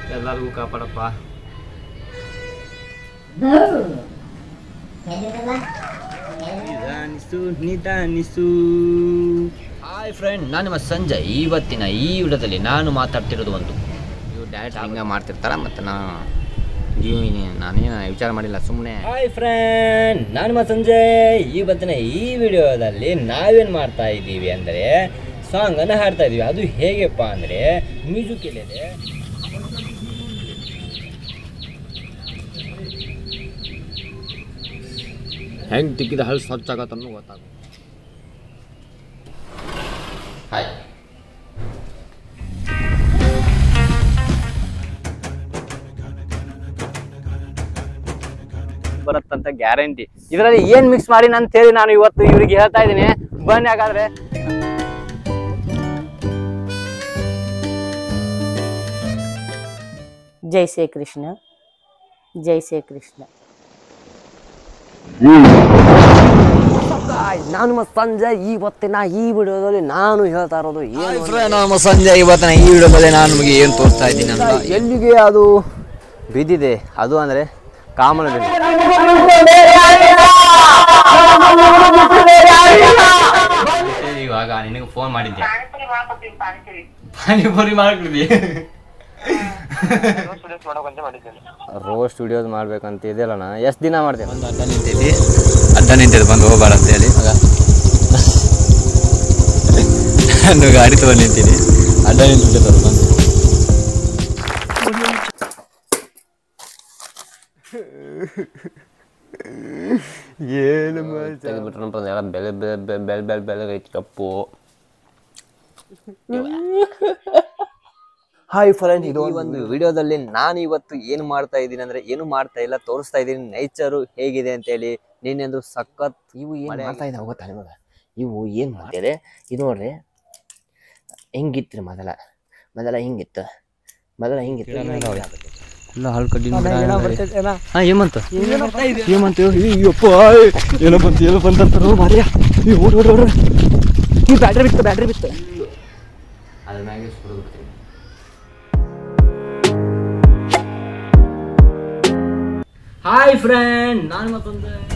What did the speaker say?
ಎಲ್ಲರಿಗೂ ಕಾಪಾಡಪ್ಪ ನಿಧಾನಿಸು ನಿಧಾನಿಸು hi friend ನಾನು ನಿಮ್ಮ ಸಂಜಯ್ ಇವತ್ತಿನ ಈ ವಿಡಿಯೋದಲ್ಲಿ ನಾನು ಮಾತಾಡ್ತಿರೋದು ಒಂದು ಇವ್ರು ಡೈರೆಕ್ಟ್ ಹಿಂಗೆ ಮಾಡ್ತಿರ್ತಾರ ಮತ್ತು ನಾನು ನೀವು ನಾನೇನು ವಿಚಾರ ಮಾಡಿಲ್ಲ ಸುಮ್ಮನೆ ಹಾಯ್ ಫ್ರೆಂಡ್ ನಾನು ನಿಮ್ಮ ಸಂಜಯ್ ಇವತ್ತಿನ ಈ ವಿಡಿಯೋದಲ್ಲಿ ನಾವೇನು ಮಾಡ್ತಾ ಇದ್ದೀವಿ ಅಂದರೆ ಸಾಂಗನ್ನು ಹಾಡ್ತಾ ಇದ್ದೀವಿ ಅದು ಹೇಗೆಪ್ಪ ಅಂದರೆ ಮ್ಯೂಸಿಕ್ ಎಲ್ಲಿದೆ ಹೆಂಗೆ ತಿಕ್ಕಿದ ಹಳ್ಳಿ ಸ್ವಚ್ಛ ಆಗತ್ತನ್ನು ಗೊತ್ತಾಗ ಹಾಯ್ ಬರುತ್ತಂತ ಗ್ಯಾರಂಟಿ ಇದರಲ್ಲಿ ಏನ್ ಮಿಕ್ಸ್ ಮಾಡಿ ಅಂತ ಹೇಳಿ ನಾನು ಇವತ್ತು ಇವ್ರಿಗೆ ಹೇಳ್ತಾ ಇದ್ದೀನಿ ಬನ್ನಿ ಹಾಗಾದ್ರೆ ಜೈ ಶ್ರೀ ಕೃಷ್ಣ ಜೈ ಶ್ರೀ ಕೃಷ್ಣ ನಾನು ನಿಮ್ಮ ಸಂಜಯ್ ಇವತ್ತಿನ ಈ ವಿಡಿಯೋದಲ್ಲಿ ನಾನು ಹೇಳ್ತಾ ಇರೋದು ಏನು ನಮ್ಮ ಸಂಜೆ ಇವತ್ತಿನ ಈ ವಿಡಿಯೋದಲ್ಲಿ ನಾನು ನಿಮಗೆ ಏನು ತೋರಿಸ್ತಾ ಇದ್ದೀನಿ ಅಂತ ಎಲ್ಲಿಗೆ ಅದು ಬಿದ್ದಿದೆ ಅದು ಅಂದರೆ ಕಾಮನ ಇವಾಗ ನಿನಗೆ ಫೋನ್ ಮಾಡಿದ್ದೆ ಪಾನಿಪುರಿ ಮಾಡ್ಬಿಡಿ ರೋಸ್ ಸ್ಟುಡಿಯೋಸ್ ಮಾಡ್ಬೇಕಂತ ಇದೆಯಲ್ಲಣ್ಣ ಎಷ್ಟು ದಿನ ಮಾಡ್ತೇನೆ ಒಂದು ಅಡ್ಡ ನಿಂತೈತಿ ಅಡ್ಡ ನಿಂತೈತಿ ಬಂದು ಹೋಗ್ಬೇಡ ಅಂತ ಹೇಳಿ ಆಗ ನಾನು ಗಾಡಿ ತಗೊಂಡು ನಿಂತೀನಿ ಅಡ್ಡ ನಿಂತಿರ್ತಾರೆ ಬಂದು ಏನು ತೆಗೆದ್ಬಿಟ್ರಪ್ಪ ಎಲ್ಲ ಬೆಲೆ ಬೆಲೆ ಬೆಲೆ ಬೆಲೆ ಬೆಲೆ ಬೆಲೆ ಐತಿ ಕಪ್ಪು ಹಾಯ್ ಫ್ರೆಂಡ್ ಇದು ಒಂದು ವಿಡಿಯೋದಲ್ಲಿ ನಾನು ಇವತ್ತು ಏನು ಮಾಡ್ತಾ ಇದ್ದೀನಿ ಅಂದ್ರೆ ಏನು ಮಾಡ್ತಾ ಇಲ್ಲ ತೋರಿಸ್ತಾ ಇದ್ದೀನಿ ನೇಚರು ಹೇಗಿದೆ ಅಂತ ಹೇಳಿ ನೀನೆಂದು ಸಖತ್ ಇವು ಏನು ಮಾಡ್ತಾ ಇದ್ದಾವೆ ಗೊತ್ತಾ ನಿಮಗೆ ಇವು ಏನು ಮಾಡ್ತಿದೆ ಇದು ನೋಡ್ರಿ ಹಿಂಗಿತ್ತು ಮೊದಲ ಮೊದಲ ಹಿಂಗಿತ್ತು ಮೊದಲ ಹಿಂಗಿತ್ತು ಎಲ್ಲ ಹಾಳು ಕಡ್ಡಿ ಹಾ ಏಮಂತ ಏಮಂತ ಅಯ್ಯಪ್ಪ ಏನೋ ಬಂತು ಏನೋ ಬಂತ ಮಾರಿಯ ಓಡ್ ಓಡ್ ಓಡ್ ಈ ಬ್ಯಾಟ್ರಿ ಬಿತ್ತು ಬ್ಯಾಟ್ರಿ ಬಿತ್ತು ಅದ್ರ ಮ್ಯಾಗೆ ಸುಡು ಬಿಡ್ತೀನಿ ಹಾಯ್ ಫ್ರೆಂಡ್ ನಾನು ಮತ್ತೊಂದು